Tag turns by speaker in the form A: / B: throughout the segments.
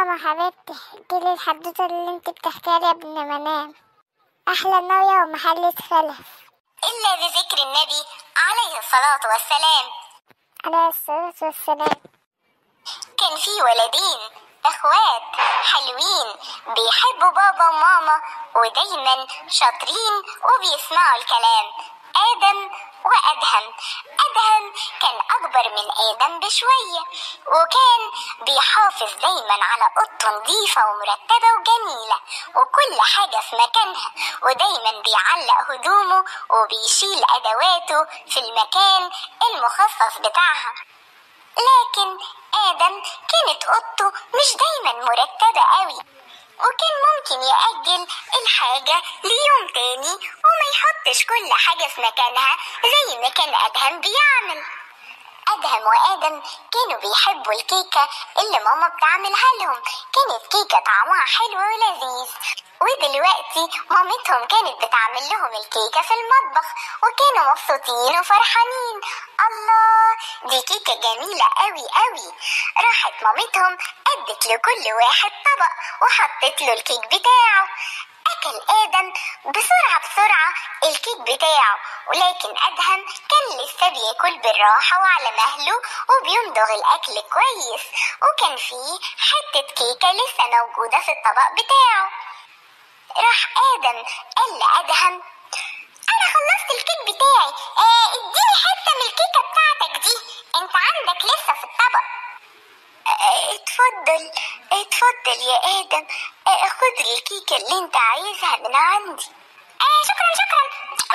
A: ماما حبيبتي احكيلي الحدوتة اللي انت بتحكيها لي قبل ما انام احلى ناوية ومحلة خلف
B: إلا بذكر النبي عليه الصلاة والسلام
A: عليه الصلاة والسلام
B: كان في ولدين اخوات حلوين بيحبوا بابا وماما ودايما شاطرين وبيسمعوا الكلام ادم وادهم ادهم كان اكبر من ادم بشويه وكان بيحافظ دايما على اوضته نظيفه ومرتبه وجميله وكل حاجه في مكانها ودايما بيعلق هدومه وبيشيل ادواته في المكان المخصص بتاعها لكن آدم كانت أوضته مش دايما مرتبة قوي وكان ممكن يأجل الحاجة ليوم تاني وما يحطش كل حاجة في مكانها زي ما كان أدهم بيعمل أدهم وآدم كانوا بيحبوا الكيكة اللي ماما بتعملها لهم كانت كيكة طعمها حلو ولذيذ ودلوقتي مامتهم كانت بتعمل لهم الكيكة في المطبخ وكانوا مبسوطين وفرحانين الله دي كيكة جميلة قوي قوي راحت مامتهم ادت لكل واحد طبق وحطت له الكيك بتاعه أكل آدم بسرعة بسرعة الكيك بتاعه ولكن أدهم كان لسه بياكل بالراحة وعلى مهله وبيمضغ الأكل كويس وكان فيه حتة كيكة لسه موجودة في الطبق بتاعه راح آدم قال لأدهم أنا خلصت الكيك بتاعي آه اديني حتة من الكيكة بتاعتك دي أنت عندك لسه في الطبق آه، اتفضل اتفضل يا آدم آه، خد الكيكة اللي انت عايزها من عندي آه شكرا شكرا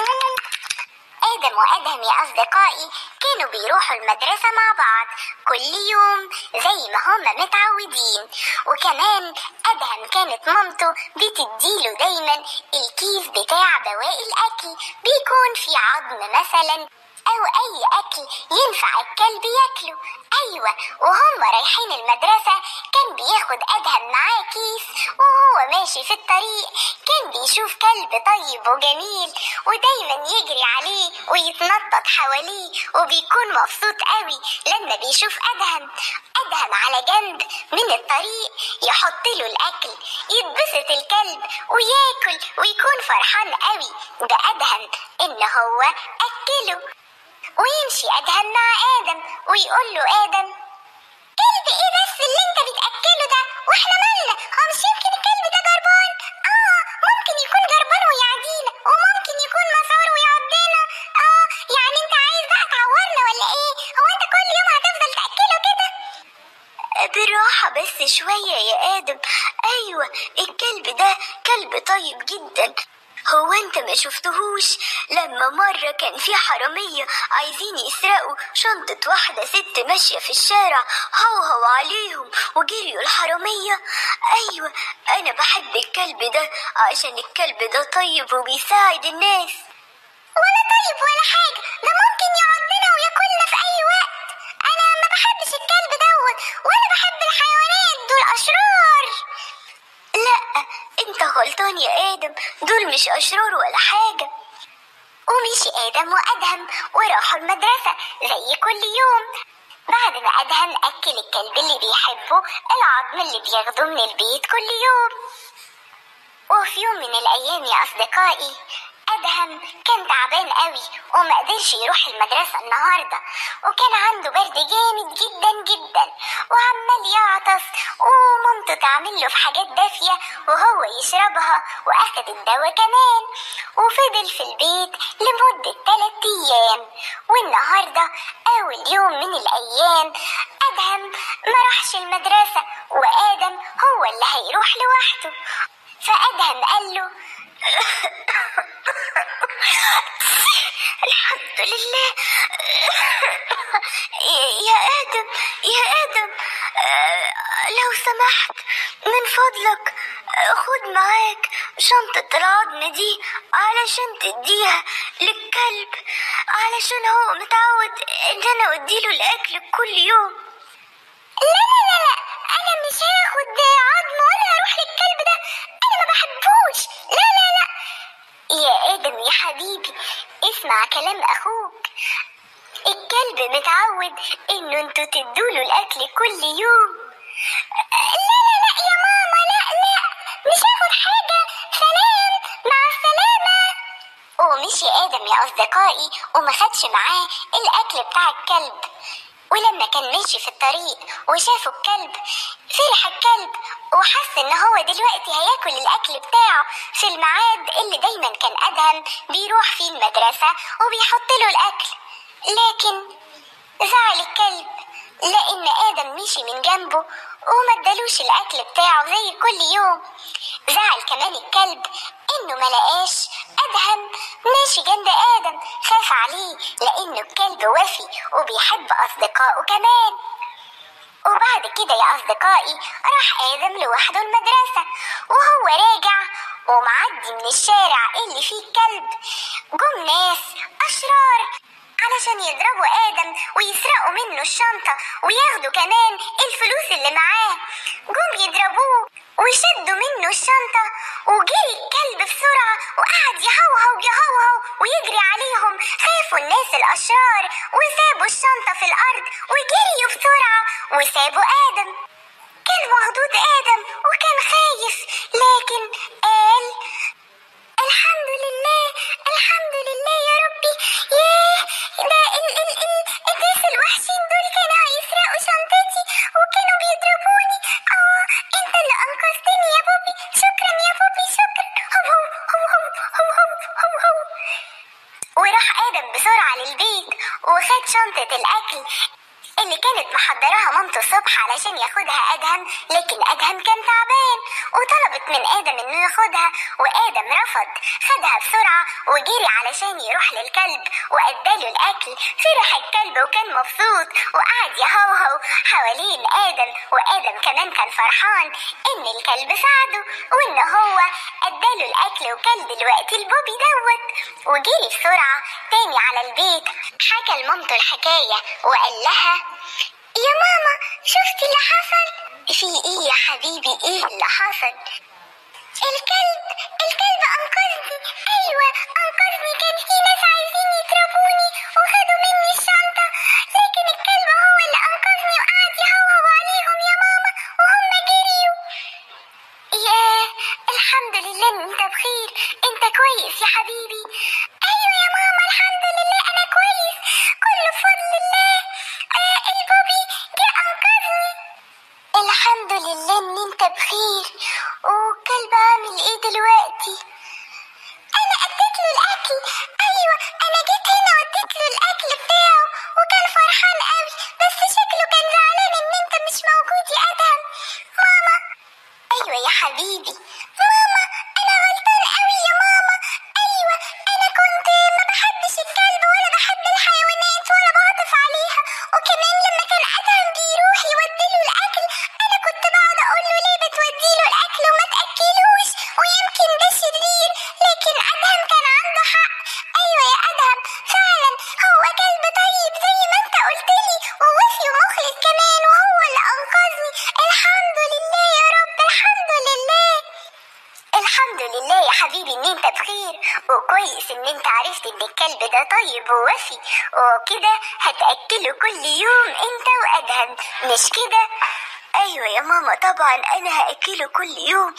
B: آدم وأدهم يا أصدقائي كانوا بيروحوا المدرسة مع بعض كل يوم زي ما هما متعودين وكمان أدهم كانت مامته بتديله دايما الكيس بتاع بواقي الأكل بيكون في عظم مثلا أو أي أكل ينفع الكلب ياكله أيوة وهم رايحين المدرسة كان بياخد أدهم معاه كيس وهو ماشي في الطريق كان بيشوف كلب طيب وجميل ودايما يجري عليه ويتنطط حواليه وبيكون مبسوط قوي لما بيشوف أدهم أدهم على جنب من الطريق يحط له الأكل يتبسط الكلب وياكل ويكون فرحان قوي ده أدهم إن هو أكله ويمشي أدهم مع آدم ويقول له آدم كلب إيه بس اللي أنت بتأكله ده وإحنا مالنا هو مش يمكن الكلب ده جربان آه ممكن يكون جربان ويعدينا وممكن يكون مسعور ويعضنا آه يعني أنت عايز بقى تعورنا ولا إيه هو أنت كل يوم هتفضل تأكله كده بالراحة بس شوية يا آدم أيوة الكلب ده كلب طيب جدا هو انت ما شفتهوش لما مرة كان في حرامية عايزين يسرقوا شنطة واحدة ست ماشية في الشارع هوهو عليهم وجريوا الحرامية ايوه انا بحب الكلب ده عشان الكلب ده طيب وبيساعد الناس ولا طيب ولا حاجة ده ممكن يعضنا وياكلنا في أي وقت أنا ما بحبش الكلب دوت ولا بحب الحيوانات دول أشرار لا انت غلطان يا آدم دول مش أشرار ولا حاجة ومشي آدم وأدهم وراحوا المدرسة زي كل يوم بعد ما أدهم أكل الكلب اللي بيحبه العظم اللي بياخده من البيت كل يوم وفي يوم من الأيام يا أصدقائي أدهم كان تعبان قوي وما قدرش يروح المدرسة النهاردة وكان عنده برد جامد جدا جدا وعمال يعطس ومامته تعمل له في حاجات دافية وهو يشربها وأخد الدواء كمان وفضل في البيت لمدة تلات أيام والنهاردة أول يوم من الأيام أدهم ما راحش المدرسة وآدم هو اللي هيروح لوحده فأدهم قال له الحمد لله يا آدم يا آدم لو سمحت من فضلك خد معاك شنطة العظم دي علشان تديها للكلب علشان هو متعود ان انا اوديله الاكل كل يوم لا لا لا لا انا مش هاخد عظم ولا هروح للكلب ده انا ما بحبوش لا لا لا يا ادم يا حبيبي اسمع كلام اخوك الكلب متعود انه انتوا تدوله الاكل كل يوم لا لا لا يا آدم يا أصدقائي وما خدش معاه الأكل بتاع الكلب ولما كان ماشي في الطريق وشافه الكلب فرح الكلب وحس ان هو دلوقتي هياكل الاكل بتاعه في الميعاد اللي دايما كان ادهم بيروح فيه المدرسة وبيحط له الاكل لكن زعل الكلب لان ادم مشي من جنبه وما ادالوش الاكل بتاعه زي كل يوم زعل كمان الكلب انه ما لقاش ادهم ماشي جنب ادم خاف عليه لانه الكلب وفي وبيحب اصدقائه كمان وبعد كده يا أصدقائي راح آدم لوحده المدرسة وهو راجع ومعدي من الشارع اللي فيه الكلب جم ناس أشرار علشان يضربوا آدم ويسرقوا منه الشنطة وياخدوا كمان الفلوس اللي معاه جم يضربوه وشدوا منه الشنطة وجري الكلب بسرعة وقعد يهوهو يهوهو ويجري عليهم خافوا الناس الأشرار وسابوا الشنطة في الأرض وجريوا بسرعة وسابوا آدم كان مخضوض آدم وكان خايف لكن قال الحمد لله الحمد لله يا ربي ياه ده ال ال ال الناس الوحشين دول كانوا هيسرقوا شنطتي وكانوا بيضربوني اه انت اللي انقذتني يا بوبي شكرا يا بوبي شكرا هو هو هو هو هو هو هو هو وراح آدم بسرعة للبيت وخد شنطة الأكل اللي كانت محضراها مامته الصبح علشان ياخدها ادهم لكن ادهم كان تعبان وطلبت من ادم انه ياخدها وادم رفض خدها بسرعه وجري علشان يروح للكلب واداله الاكل فرح الكلب وكان مبسوط وقعد يهوهو حوالين ادم وادم كمان كان فرحان ان الكلب ساعده وان هو اداله الاكل وكل دلوقتي البوبي دوت وجري بسرعه تاني على البيت حكى لمامته الحكايه وقال لها يا ماما شفتي اللي حصل في ايه يا حبيبي ايه اللي حصل الكلب الكلب انقذني ايوه انقذني كان في ناس عايزين يضربوني وخدوا مني الشنطه لكن الكلب هو اللي انقذني وقعد يهوهو عليهم يا ماما وهم جريوا ياه الحمد لله ان انت بخير انت كويس يا حبيبي ايوه يا ماما الحمد لله انا كويس كله بفضل الله آه البوبي جه انقذني الحمد لله ان انت بخير والكلب عامل ايه دلوقتي انا اديت له الاكل ايوه انا جيت هنا واديت له الاكل بتاعه وكان فرحان قوي بس شكله كان زعلان ان انت مش موجود يا ادهم ماما ايوه يا حبيبي ماما انا غلطان قوي يا ماما ايوه انا كنت ما بحبش الكلب ولا بحب الحيوانات ولا بعطف عليها وكمان لما كان ادهم بيروح يوديله الاكل انا كنت بقعد اقول له ليه بتوديله الاكل وما تاكلوش ويمكن ده شرير لكن ادهم كان عنده حق ايوه يا ادهم فعلا هو كلب طيب زي ما انت قلت لي ووفي ومخلص كمان وهو اللي انقذني الحمد لله يا رب الحمد لله الحمد لله يا حبيبي ان انت بخير وكويس ان انت عرفت ان الكلب ده طيب ووفي وكده هتاكله كل يوم انت وادهم مش كده ايوه يا ماما طبعا انا هاكله كل يوم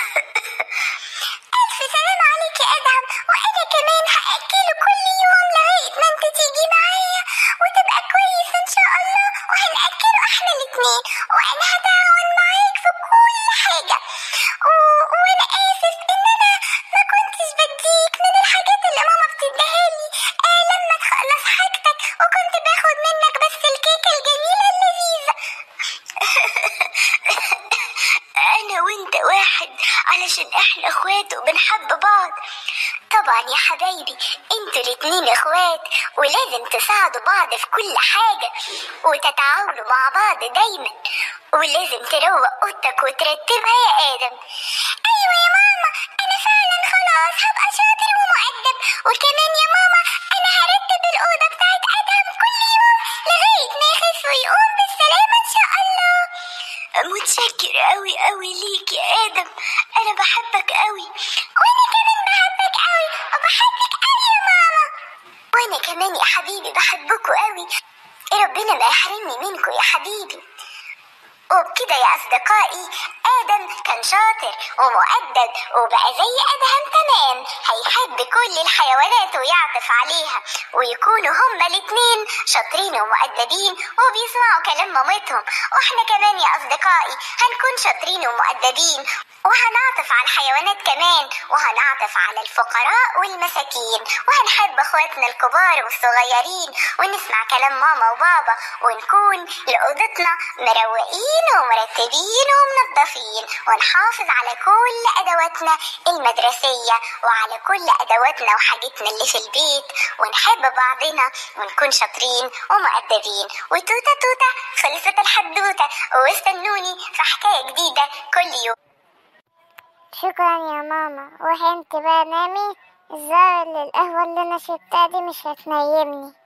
B: الف سلام عليك يا ادهم وانا كمان هاكله كل يوم لغايه ما انت تيجي معايا وتبقى كويس ان شاء الله وهناكله احنا الاتنين وانا هتعاون معاك في كل حاجه و... وانا اسف ان انا ما كنتش بديك من الحاجات اللي ماما بتديها لي آه لما تخلص حاجتك وكنت باخد منك بس الكيكه الجميله اللذيذه انا وانت واحد علشان احنا اخوات وبنحب بعض طبعا يا حبايبي انتوا الاتنين اخوات ولازم تساعدوا بعض في كل حاجة وتتعاونوا مع بعض دايما ولازم تروق اوضتك وترتبها يا ادم ايوه يا ماما انا فعلا خلاص هبقى شاطر ومؤدب وكمان يا ماما انا هرتب الاوضة بتاعت ادم كل يوم لغاية ما يخف ويقوم بالسلامة ان شاء الله متشكر قوي قوي ليك يا ادم انا بحبك قوي وانا كمان بحبك قوي وبحبك قوي يا ماما وانا كمان يا حبيبي بحبكوا قوي ربنا ما يحرمني منكم يا حبيبي وبكده يا أصدقائي آدم كان شاطر ومؤدب وبقى زي أدهم تمام هيحب كل الحيوانات ويعطف عليها ويكونوا هما الاتنين شاطرين ومؤدبين وبيسمعوا كلام مامتهم واحنا كمان يا أصدقائي هنكون شاطرين ومؤدبين وهنعطف على الحيوانات كمان وهنعطف على الفقراء والمساكين وهنحب اخواتنا الكبار والصغيرين ونسمع كلام ماما وبابا ونكون لأوضتنا مروقين ومرتبين ومنظفين ونحافظ على كل أدواتنا المدرسية وعلى كل أدواتنا وحاجتنا اللي في البيت ونحب بعضنا ونكون شاطرين ومؤدبين وتوتة توتة خلصت الحدوتة واستنوني في حكاية جديدة كل يوم
A: شكرا يا ماما روحي انت بقى نامي الزهر اللي القهوة اللي انا شربتها دي مش هتنيمني